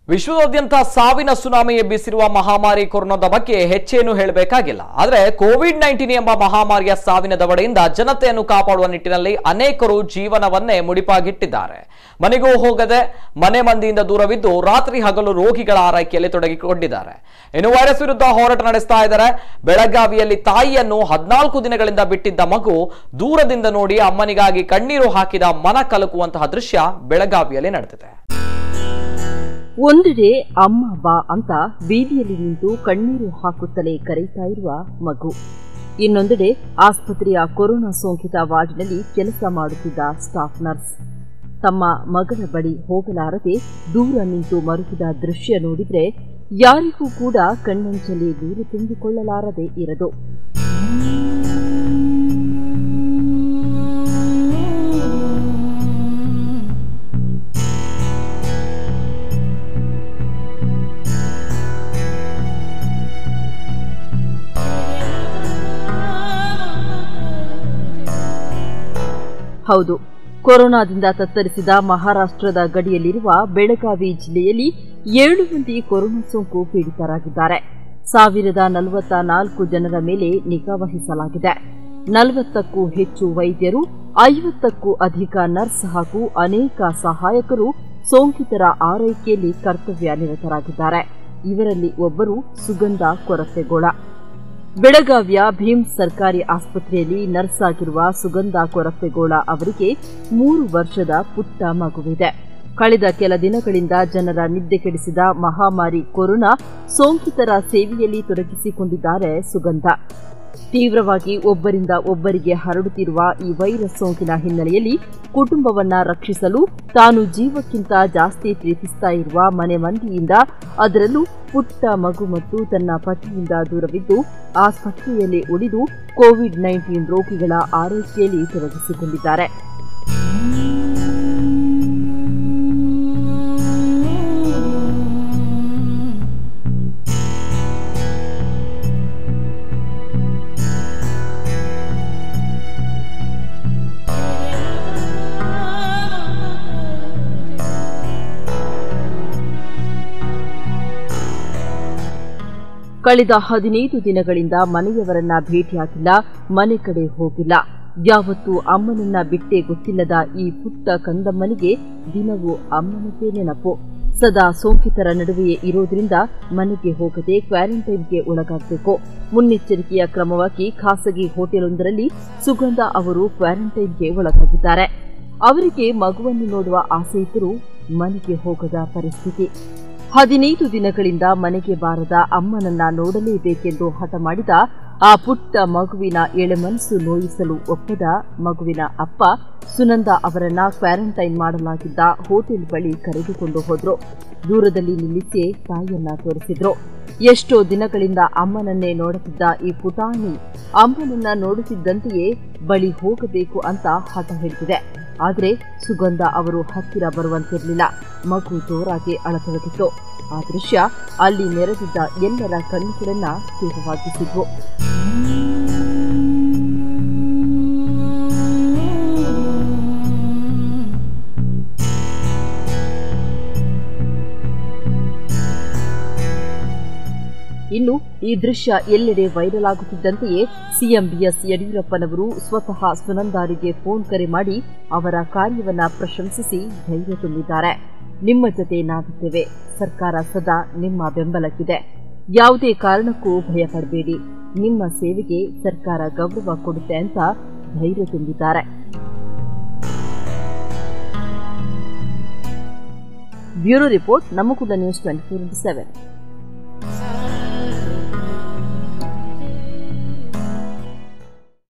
ವಿಶ್ವದಾದ್ಯಂತ ಸಾವಿನ ಸುನಾಮಿ ಎಬ್ಬಿಸಿರುವ ಮಹಾಮಾರಿ ಕೊರೋನಾದ ಬಗ್ಗೆ ಹೆಚ್ಚೇನು ಹೇಳಬೇಕಾಗಿಲ್ಲ ಆದರೆ ಕೋವಿಡ್ ನೈನ್ಟೀನ್ ಎಂಬ ಮಹಾಮಾರಿಯ ಸಾವಿನ ದವಡೆಯಿಂದ ಜನತೆಯನ್ನು ಕಾಪಾಡುವ ನಿಟ್ಟಿನಲ್ಲಿ ಅನೇಕರು ಜೀವನವನ್ನೇ ಮುಡಿಪಾಗಿಟ್ಟಿದ್ದಾರೆ ಮನೆಗೂ ಹೋಗದೆ ಮನೆ ಮಂದಿಯಿಂದ ದೂರವಿದ್ದು ರಾತ್ರಿ ಹಗಲು ರೋಗಿಗಳ ಆರೈಕೆಯಲ್ಲಿ ತೊಡಗಿಕೊಂಡಿದ್ದಾರೆ ಇನ್ನು ವೈರಸ್ ವಿರುದ್ಧ ಹೋರಾಟ ನಡೆಸ್ತಾ ಇದ್ದಾರೆ ಬೆಳಗಾವಿಯಲ್ಲಿ ತಾಯಿಯನ್ನು ಹದಿನಾಲ್ಕು ದಿನಗಳಿಂದ ಬಿಟ್ಟಿದ್ದ ಮಗು ದೂರದಿಂದ ನೋಡಿ ಅಮ್ಮನಿಗಾಗಿ ಕಣ್ಣೀರು ಹಾಕಿದ ಮನ ಕಲಕುವಂತಹ ದೃಶ್ಯ ಬೆಳಗಾವಿಯಲ್ಲಿ ನಡೆದಿದೆ ಒಂದೆಡೆ ಅಮ್ಮ ಬಾ ಅಂತ ಬೀದಿಯಲ್ಲಿ ನಿಂತು ಕಣ್ಣೀರು ಹಾಕುತ್ತಲೇ ಕರೆಯುತ್ತಾ ಇರುವ ಮಗು ಇನ್ನೊಂದೆಡೆ ಆಸ್ಪತ್ರೆಯ ಕೊರೋನಾ ಸೋಂಕಿತ ವಾರ್ಡ್ನಲ್ಲಿ ಕೆಲಸ ಮಾಡುತ್ತಿದ್ದ ಸ್ಟಾಫ್ ನರ್ಸ್ ತಮ್ಮ ಮಗಳ ಬಳಿ ಹೋಗಲಾರದೆ ದೂರ ನಿಂತು ಮರುಗಿದ ದೃಶ್ಯ ನೋಡಿದ್ರೆ ಯಾರಿಗೂ ಕೂಡ ಕಣ್ಣಂಚಲ್ಲಿ ನೀರು ತುಂಬಿಕೊಳ್ಳಲಾರದೆ ಇರದು ಹೌದು ಕೊರೋನಾದಿಂದ ತತ್ತರಿಸಿದ ಮಹಾರಾಷ್ಟ್ರದ ಗಡಿಯಲ್ಲಿರುವ ಬೆಳಗಾವಿ ಜಿಲ್ಲೆಯಲ್ಲಿ ಏಳು ಮಂದಿ ಕೊರೋನಾ ಸೋಂಕು ಪೀಡಿತರಾಗಿದ್ದಾರೆ ಸಾವಿರದ ನಲವತ್ತ ನಾಲ್ಕು ಜನರ ಮೇಲೆ ನಿಗಾ ವಹಿಸಲಾಗಿದೆ ನಲವತ್ತಕ್ಕೂ ಹೆಚ್ಚು ವೈದ್ಯರು ಐವತ್ತಕ್ಕೂ ಅಧಿಕ ನರ್ಸ್ ಹಾಗೂ ಅನೇಕ ಸಹಾಯಕರು ಸೋಂಕಿತರ ಆರೈಕೆಯಲ್ಲಿ ಕರ್ತವ್ಯ ನಿರತರಾಗಿದ್ದಾರೆ ಇವರಲ್ಲಿ ಒಬ್ಬರು ಸುಗಂಧ ಕೊರತೆಗೋಳ ಬೆಳಗಾವಿಯ ಭೀಮ್ ಸರ್ಕಾರಿ ಆಸ್ಪತ್ರೆಯಲ್ಲಿ ನರ್ಸ್ ಆಗಿರುವ ಸುಗಂಧ ಕೊರತೆಗೋಳ ಅವರಿಗೆ ಮೂರು ವರ್ಷದ ಪುಟ್ಟ ಮಗುವಿದೆ ಕಳೆದ ಕೆಲ ದಿನಗಳಿಂದ ಜನರ ನಿದ್ದೆ ಕೆಡಿಸಿದ ಮಹಾಮಾರಿ ಕೊರೋನಾ ಸೋಂಕಿತರ ಸೇವೆಯಲ್ಲಿ ತೊಡಗಿಸಿಕೊಂಡಿದ್ದಾರೆ ಸುಗಂಧ ತೀವ್ರವಾಗಿ ಒಬ್ಬರಿಂದ ಒಬ್ಬರಿಗೆ ಹರಡುತ್ತಿರುವ ಈ ವೈರಸ್ ಸೋಂಕಿನ ಹಿನ್ನೆಲೆಯಲ್ಲಿ ಕುಟುಂಬವನ್ನ ರಕ್ಷಿಸಲು ತಾನು ಜೀವಕ್ಕಿಂತ ಜಾಸ್ತಿ ಪ್ರೀತಿಸ್ತಾ ಇರುವ ಮನೆ ಮಂದಿಯಿಂದ ಅದರಲ್ಲೂ ಪುಟ್ಟ ಮಗು ಮತ್ತು ತನ್ನ ಪತಿಯಿಂದ ದೂರವಿದ್ದು ಆಸ್ಪತ್ರೆಯಲ್ಲಿ ಉಳಿದು ಕೋವಿಡ್ ನೈನ್ಟೀನ್ ರೋಗಿಗಳ ಆರೈಕೆಯಲ್ಲಿ ತೊಡಗಿಸಿಕೊಂಡಿದ್ದಾರೆ ಕಳೆದ ಹದಿನೈದು ದಿನಗಳಿಂದ ಮನೆಯವರನ್ನ ಭೇಟಿಯಾಗಿಲ್ಲ ಮನೆ ಕಡೆ ಹೋಗಿಲ್ಲ ಯಾವತ್ತೂ ಅಮ್ಮನನ್ನ ಬಿಟ್ಟೇ ಗೊತ್ತಿಲ್ಲದ ಈ ಪುಟ್ಟ ಕಂದಮ್ಮನಿಗೆ ದಿನವೂ ಅಮ್ಮನದ್ದೇ ನೆನಪು ಸದಾ ಸೋಂಕಿತರ ನಡುವೆಯೇ ಇರೋದ್ರಿಂದ ಮನೆಗೆ ಹೋಗದೆ ಕ್ವಾರಂಟೈನ್ಗೆ ಒಳಗಾಗಬೇಕು ಮುನ್ನೆಚ್ಚರಿಕೆಯ ಕ್ರಮವಾಗಿ ಖಾಸಗಿ ಹೋಟೆಲೊಂದರಲ್ಲಿ ಸುಗಂಧ ಅವರು ಕ್ವಾರಂಟೈನ್ಗೆ ಒಳಗಾಗಿದ್ದಾರೆ ಅವರಿಗೆ ಮಗುವನ್ನು ನೋಡುವ ಆಸೆ ಇದ್ದರೂ ಮನೆಗೆ ಹೋಗದ ಪರಿಸ್ಥಿತಿ ಹದಿನೈದು ದಿನಗಳಿಂದ ಮನೆಗೆ ಬಾರದ ಅಮ್ಮನನ್ನ ನೋಡಲೇಬೇಕೆಂದು ಹಠ ಮಾಡಿದ ಆ ಪುಟ್ಟ ಮಗುವಿನ ಎಳೆಮನಸ್ಸು ನೋಯಿಸಲು ಒಪ್ಪದ ಮಗುವಿನ ಅಪ್ಪ ಸುನಂದ ಅವರನ್ನ ಕ್ವಾರಂಟೈನ್ ಮಾಡಲಾಗಿದ್ದ ಹೋಟೆಲ್ ಬಳಿ ಕರೆದುಕೊಂಡು ಹೋದ್ರು ದೂರದಲ್ಲಿ ನಿಲ್ಲಿಸಿ ತಾಯಿಯನ್ನ ತೋರಿಸಿದ್ರು ಎಷ್ಟೋ ದಿನಗಳಿಂದ ಅಮ್ಮನನ್ನೇ ನೋಡುತ್ತಿದ್ದ ಈ ಪುಟಾಣಿ ಅಮ್ಮನನ್ನ ನೋಡುತ್ತಿದ್ದಂತೆಯೇ ಬಳಿ ಹೋಗಬೇಕು ಅಂತ ಹಠ ಹಿಡಿದಿದೆ ಆದರೆ ಸುಗಂಧ ಅವರು ಹತ್ತಿರ ಬರುವಂತಿರಲಿಲ್ಲ ಮಗು ಜೋರಾಗಿ ಅಳತೊಡಗಿತ್ತು ಆ ದೃಶ್ಯ ಅಲ್ಲಿ ನೆರೆದಿದ್ದ ಎಲ್ಲರ ಕಣ್ಣುಗಳನ್ನ ತೀವ್ರವಾಗಿಸಿದ್ವು ಇನ್ನು ಈ ದೃಶ್ಯ ಎಲ್ಲೆಡೆ ವೈರಲ್ ಆಗುತ್ತಿದ್ದಂತೆಯೇ ಸಿಎಂ ಬಿಎಸ್ ಯಡಿಯೂರಪ್ಪನವರು ಸ್ವತಃ ಸುನಂದಾರಿಗೆ ಫೋನ್ ಕರೆ ಮಾಡಿ ಅವರ ಕಾರ್ಯವನ್ನ ಪ್ರಶಂಸಿಸಿ ಧೈರ್ಯ ತುಂಬಿದ್ದಾರೆ ನಿಮ್ಮ ಜೊತೆ ನಾವಿದ್ದೇವೆ ಸರ್ಕಾರ ಸದಾ ನಿಮ್ಮ ಬೆಂಬಲಕ್ಕಿದೆ ಯಾವುದೇ ಕಾರಣಕ್ಕೂ ಭಯ ಪಡಬೇಡಿ ನಿಮ್ಮ ಸೇವೆಗೆ ಸರ್ಕಾರ ಗೌರವ ಕೊಡುತ್ತೆ ಅಂತ ಧೈರ್ಯ ತುಂಬಿದ್ದಾರೆ ಬ್ಯೂರೋ ರಿಪೋರ್ಟ್ ನಮ್ಮ ಕೂಡ news twenty four into seven